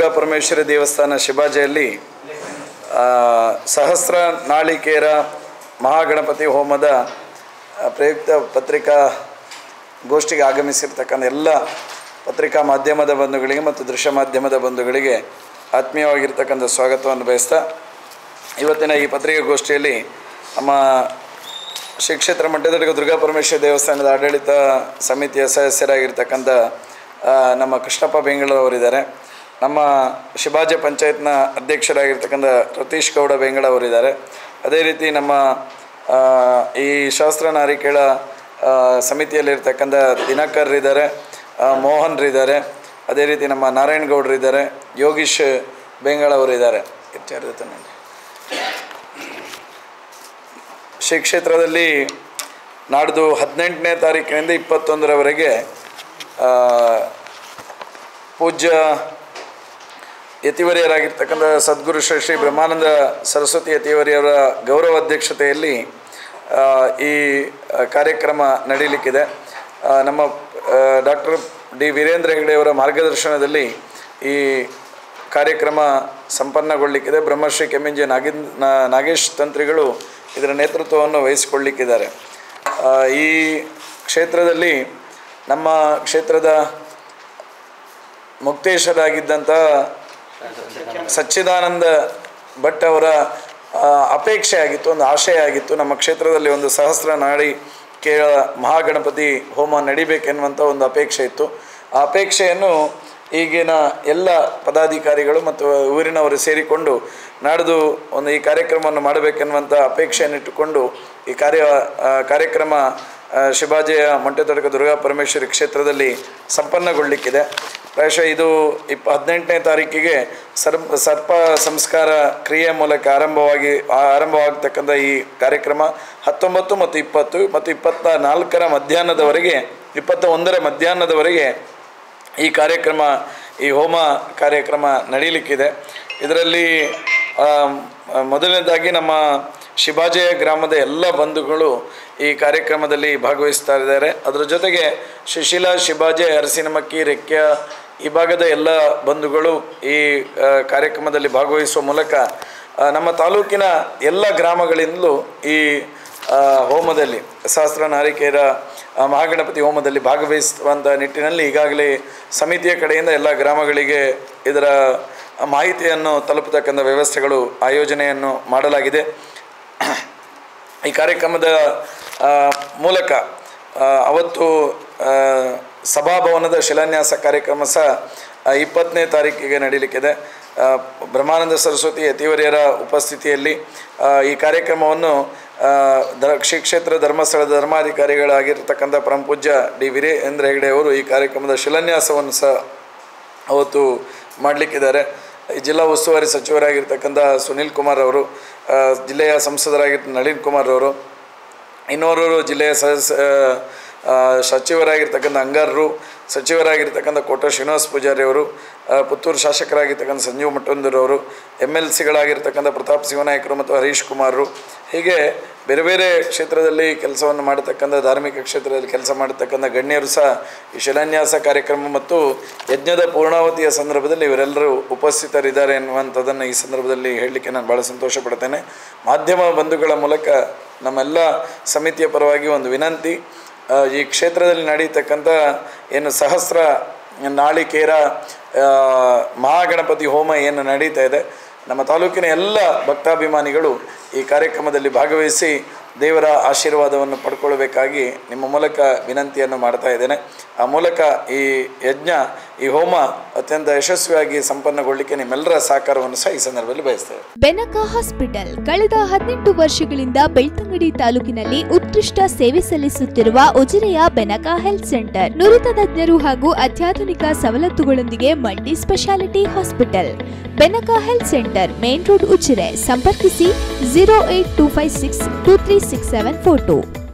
ದುರ್ಗಾ ಪರಮೇಶ್ವರಿ ದೇವಸ್ಥಾನ ಶಿವಾಜಿಯಲ್ಲಿ ಆ, ಸಹಸ್ರ ನಾಳಿಕೇರ ಮಹಾಗಣಪತಿ ಹೋಮದ ಆ, ಪ್ರಯುಕ್ತ ಪತ್ರಿಕಾ ಗೋಷ್ಠಿಗೆ ಆಗಮಿಸಿರ್ತಕ್ಕಂಥ ಎಲ್ಲ ಪತ್ರಿಕಾ ಮಾಧ್ಯಮದ ಬಂಧುಗಳಿಗೆ ಮತ್ತು ದೃಶ್ಯ ಮಾಧ್ಯಮದ ಬಂಧುಗಳಿಗೆ ಆತ್ಮೀಯವಾಗಿರ್ತಕ್ಕಂಥ ಸ್ವಾಗತವನ್ನು ಬಯಸ್ತಾ ಇವತ್ತಿನ ಈ ಪತ್ರಿಕಾಗೋಷ್ಠಿಯಲ್ಲಿ ನಮ್ಮ ಶ್ರೀ ಕ್ಷೇತ್ರ ಮಠದ ದುರ್ಗಾ ಪರಮೇಶ್ವರಿ ದೇವಸ್ಥಾನದ ಆಡಳಿತ ಸಮಿತಿಯ ಸದಸ್ಯರಾಗಿರ್ತಕ್ಕಂಥ ಆ, ನಮ್ಮ ಕೃಷ್ಣಪ್ಪ ಬೆಂಗಳೂರವರಿದ್ದಾರೆ ನಮ್ಮ ಶಿವಾಜಿ ಪಂಚಾಯತ್ನ ಅಧ್ಯಕ್ಷರಾಗಿರ್ತಕ್ಕಂಥ ರತೀಶ್ ಗೌಡ ಬೆಂಗಳ ಅವರಿದ್ದಾರೆ ಅದೇ ರೀತಿ ನಮ್ಮ ಆ, ಈ ಶಾಸ್ತ್ರ ನಾರಿಕೇಳ ಆ, ಸಮಿತಿಯಲ್ಲಿರ್ತಕ್ಕಂಥ ದಿನಕರ್ ಇದ್ದಾರೆ ಆ, ಮೋಹನ್ ಇದ್ದಾರೆ ಅದೇ ರೀತಿ ನಮ್ಮ ನಾರಾಯಣ ಗೌಡ್ರು ಇದ್ದಾರೆ ಯೋಗೀಶ್ ಬೆಂಗಳ ಅವರಿದ್ದಾರೆ ಇತ್ಯಾದಿ ನೋಡಿ ಶ್ರೀ ಕ್ಷೇತ್ರದಲ್ಲಿ ನಾಡ್ದು ಹದಿನೆಂಟನೇ ತಾರೀಕಿನಿಂದ ಇಪ್ಪತ್ತೊಂದರವರೆಗೆ ಆ, ಪೂಜ್ಯ ಯತಿವರಿಯರಾಗಿರ್ತಕ್ಕಂಥ ಸದ್ಗುರು ಶ್ರೀ ಶ್ರೀ ಬ್ರಹ್ಮಾನಂದ ಸರಸ್ವತಿ ಯತಿವರಿಯವರ ಗೌರವ ಅಧ್ಯಕ್ಷತೆಯಲ್ಲಿ ಆ, ಈ ಆ, ಕಾರ್ಯಕ್ರಮ ನಡೀಲಿಕ್ಕಿದೆ ಆ, ನಮ್ಮ ಡಾಕ್ಟರ್ ಡಿ ವೀರೇಂದ್ರ ಹೆಗಡೆಯವರ ಮಾರ್ಗದರ್ಶನದಲ್ಲಿ ಈ ಕಾರ್ಯಕ್ರಮ ಸಂಪನ್ನಗೊಳ್ಳಿಕ್ಕಿದೆ ಬ್ರಹ್ಮಶ್ರೀ ಕೆಮ್ಮಿಂಜೆ ನಾಗಿನ್ ನಾ- ನಾಗೇಶ್ ತಂತ್ರಿಗಳು ಇದರ ನೇತೃತ್ವವನ್ನು ವಹಿಸಿಕೊಳ್ಳಿಕ್ಕಿದ್ದಾರೆ ಆ, ಈ ಕ್ಷೇತ್ರದಲ್ಲಿ ನಮ್ಮ ಕ್ಷೇತ್ರದ ಮುಕ್ತೇಶ್ವರಾಗಿದ್ದಂಥ ಸಚ್ಚಿದಾನಂದ ಭಟ್ ಅವರ ಆ, ಅಪೇಕ್ಷೆ ಆಗಿತ್ತು ಒಂದು ಆಶಯ ಆಗಿತ್ತು ನಮ್ಮ ಕ್ಷೇತ್ರದಲ್ಲಿ ಒಂದು ಸಹಸ್ರ ನಾಡಿ ಕೇಳ ಮಹಾಗಣಪತಿ ಹೋಮ ನಡಿಬೇಕೆನ್ನುವಂಥ ಒಂದು ಅಪೇಕ್ಷೆ ಇತ್ತು ಆ ಅಪೇಕ್ಷೆಯನ್ನು ಈಗಿನ ಎಲ್ಲ ಪದಾಧಿಕಾರಿಗಳು ಮತ್ತು ಊರಿನವರು ಸೇರಿಕೊಂಡು ನಾಡ್ದು ಒಂದು ಈ ಕಾರ್ಯಕ್ರಮವನ್ನು ಮಾಡಬೇಕೆನ್ನುವಂಥ ಅಪೇಕ್ಷೆಯನ್ನಿಟ್ಟುಕೊಂಡು ಈ ಕಾರ್ಯ ಆ, ಕಾರ್ಯಕ್ರಮ ಆ, ಶಿವಾಜಿಯ ಮೊಂಟೆತೊಡಕ ದುರ್ಗಾ ಪರಮೇಶ್ವರಿ ಕ್ಷೇತ್ರದಲ್ಲಿ ಸಂಪನ್ನಗೊಳ್ಳಿಕ್ಕಿದೆ ಪ್ರಾಯಶಃ ಇದು ಇಪ್ಪ ಹದಿನೆಂಟನೇ ತಾರೀಕಿಗೆ ಸರ್ಪ ಸರ್ಪ ಸಂಸ್ಕಾರ ಕ್ರಿಯೆ ಮೂಲಕ ಆರಂಭವಾಗಿ ಆ- ಆರಂಭವಾಗ್ತಕ್ಕಂಥ ಈ ಕಾರ್ಯಕ್ರಮ ಹತ್ತೊಂಬತ್ತು ಮತ್ತು ಇಪ್ಪತ್ತು ಮತ್ತು ಇಪ್ಪತ್ತ ನಾಲ್ಕರ ಮಧ್ಯಾಹ್ನದವರೆಗೆ ಇಪ್ಪತ್ತ ಒಂದರ ಮಧ್ಯಾಹ್ನದವರೆಗೆ ಈ ಕಾರ್ಯಕ್ರಮ ಈ ಹೋಮ ಕಾರ್ಯಕ್ರಮ ನಡೀಲಿಕ್ಕಿದೆ ಇದರಲ್ಲಿ ಆಮ್, ಮೊದಲನೇದಾಗಿ ನಮ್ಮ ಶಿವಾಜಯ ಗ್ರಾಮದ ಎಲ್ಲ ಬಂಧುಗಳು ಈ ಕಾರ್ಯಕ್ರಮದಲ್ಲಿ ಭಾಗವಹಿಸ್ತಾ ಇದ್ದಾರೆ ಅದರ ಜೊತೆಗೆ ಸುಶೀಲಾ ಶಿವಾಜಿ ಅರಸಿನಮಕ್ಕಿ ರೆಕ್ಯ ಈ ಭಾಗದ ಎಲ್ಲ ಬಂಧುಗಳು ಈ ಆ, ಕಾರ್ಯಕ್ರಮದಲ್ಲಿ ಭಾಗವಹಿಸುವ ಮೂಲಕ ಆ, ನಮ್ಮ ತಾಲೂಕಿನ ಎಲ್ಲ ಗ್ರಾಮಗಳಿಂದಲೂ ಈ ಆ, ಹೋಮದಲ್ಲಿ ಸಹಸ್ರ ನಾರಿಕೇರ ಆ, ಮಹಾಗಣಪತಿ ಹೋಮದಲ್ಲಿ ಭಾಗವಹಿಸುವಂಥ ನಿಟ್ಟಿನಲ್ಲಿ ಈಗಾಗಲೇ ಸಮಿತಿಯ ಕಡೆಯಿಂದ ಎಲ್ಲ ಗ್ರಾಮಗಳಿಗೆ ಇದರ ಮಾಹಿತಿಯನ್ನು ತಲುಪತಕ್ಕಂಥ ವ್ಯವಸ್ಥೆಗಳು ಆಯೋಜನೆಯನ್ನು ಮಾಡಲಾಗಿದೆ ಈ ಕಾರ್ಯಕ್ರಮದ ಆ, ಮೂಲಕ ಆ, ಅವತ್ತು ಆ, ಸಭಾಭವನದ ಶಿಲಾನ್ಯಾಸ ಕಾರ್ಯಕ್ರಮ ಸಹ ಆ, ಇಪ್ಪತ್ತನೇ ತಾರೀಕಿಗೆ ನಡೀಲಿಕ್ಕಿದೆ ಆ, ಬ್ರಹ್ಮಾನಂದ ಸರಸ್ವತಿ ಯತಿವರಿಯರ ಉಪಸ್ಥಿತಿಯಲ್ಲಿ ಆ, ಈ ಕಾರ್ಯಕ್ರಮವನ್ನು ಆ, ದ ಶ್ರೀ ಕ್ಷೇತ್ರ ಧರ್ಮಸ್ಥಳದ ಧರ್ಮಾಧಿಕಾರಿಗಳಾಗಿರ್ತಕ್ಕಂಥ ಪರಮಪೂಜ್ಯ ಡಿ ವೀರೇಂದ್ರ ಹೆಗಡೆ ಅವರು ಈ ಕಾರ್ಯಕ್ರಮದ ಶಿಲಾನ್ಯಾಸವನ್ನು ಸಹ ಅವತ್ತು ಮಾಡಲಿಕ್ಕಿದ್ದಾರೆ ಈ ಜಿಲ್ಲಾ ಉಸ್ತುವಾರಿ ಸಚಿವರಾಗಿರ್ತಕ್ಕಂಥ ಸುನಿಲ್ ಕುಮಾರ್ ಅವರು ಆ, ಜಿಲ್ಲೆಯ ಸಂಸದರಾಗಿರ್ತ ನಳಿನ್ ಕುಮಾರ್ ಅವರು ಇನ್ನೋರ್ವರು ಜಿಲ್ಲೆಯ ಸದಸ್ಯ ಆ, ಸಚಿವರಾಗಿರ್ತಕ್ಕಂಥ ಅಂಗಾರರು ಸಚಿವರಾಗಿರ್ತಕ್ಕಂಥ ಕೋಟ ಶ್ರೀನಿವಾಸ ಪೂಜಾರಿ ಅವರು ಆ, ಪುತ್ತೂರು ಶಾಸಕರಾಗಿರ್ತಕ್ಕಂಥ ಸಂಜೀವ್ ಮಟ್ಟೊಂದರವರು ಎಮ್ ಎಲ್ ಸಿಗಳಾಗಿರ್ತಕ್ಕಂಥ ಪ್ರತಾಪ್ ಶಿವನಾಯಕರು ಮತ್ತು ಹರೀಶ್ ಕುಮಾರರು ಹೀಗೆ ಬೇರೆ ಬೇರೆ ಕ್ಷೇತ್ರದಲ್ಲಿ ಕೆಲಸವನ್ನು ಮಾಡತಕ್ಕಂಥ ಧಾರ್ಮಿಕ ಕ್ಷೇತ್ರದಲ್ಲಿ ಕೆಲಸ ಮಾಡತಕ್ಕಂಥ ಗಣ್ಯರು ಸಹ ಈ ಶಿಲಾನ್ಯಾಸ ಕಾರ್ಯಕ್ರಮ ಮತ್ತು ಯಜ್ಞದ ಪೂರ್ಣಾವತಿಯ ಸಂದರ್ಭದಲ್ಲಿ ಇವರೆಲ್ಲರೂ ಉಪಸ್ಥಿತರಿದ್ದಾರೆ ಎನ್ನುವಂಥದ್ದನ್ನು ಈ ಸಂದರ್ಭದಲ್ಲಿ ಹೇಳಲಿಕ್ಕೆ ನಾನು ಭಾಳ ಸಂತೋಷ ಪಡ್ತೇನೆ ಮಾಧ್ಯಮ ಬಂಧುಗಳ ಮೂಲಕ ನಮ್ಮೆಲ್ಲ ಸಮಿತಿಯ ಪರವಾಗಿ ಒಂದು ವಿನಂತಿ ಆ, ಈ ಕ್ಷೇತ್ರದಲ್ಲಿ ನಡೀತಕ್ಕಂಥ ಏನು ಸಹಸ್ರ ನಾಳಿಕೇರ ಆ, ಮಹಾಗಣಪತಿ ಹೋಮ ಏನು ನಡೀತಾ ಇದೆ ನಮ್ಮ ತಾಲೂಕಿನ ಎಲ್ಲ ಭಕ್ತಾಭಿಮಾನಿಗಳು ಈ ಕಾರ್ಯಕ್ರಮದಲ್ಲಿ ಭಾಗವಹಿಸಿ ದೇವರ ಆಶೀರ್ವಾದವನ್ನು ಪಡ್ಕೊಳ್ಬೇಕಾಗಿ ನಿಮ್ಮ ಮೂಲಕ ವಿನಂತಿಯನ್ನು ಮಾಡ್ತಾ ಇದ್ದೇನೆ ಆ ಮೂಲಕ ಈ ಯಜ್ಞ ಈ ಹೋಮ ಅತ್ಯಂತ ಯಶಸ್ವಿಯಾಗಿ ಸಂಪನ್ನಗೊಳ್ಳಿಕ್ಕೆ ನಿಮ್ಮೆಲ್ಲರ ಸಹಕಾರವನ್ನು ಸಹ ಈ ಸಂದರ್ಭದಲ್ಲಿ ಬಯಸ್ತೇವೆ ಬೆನಕ ಹಾಸ್ಪಿಟಲ್ ಕಳೆದ ಹದಿನೆಂಟು ವರ್ಷಗಳಿಂದ ಬೆಳ್ತಂಗಡಿ ತಾಲೂಕಿನಲ್ಲಿ ಉತ್ಕೃಷ್ಟ ಸೇವೆ ಸಲ್ಲಿಸುತ್ತಿರುವ ಉಜಿರೆಯ ಬೆನಕ ಹೆಲ್ತ್ ಸೆಂಟರ್ ನುರಿತ ತಜ್ಞರು ಹಾಗೂ ಅತ್ಯಾಧುನಿಕ ಸವಲತ್ತುಗಳೊಂದಿಗೆ multi speciality hospital Benaka health centre main road Ujire ಸಂಪರ್ಕಿಸಿ zero eight two five six two three six seven four to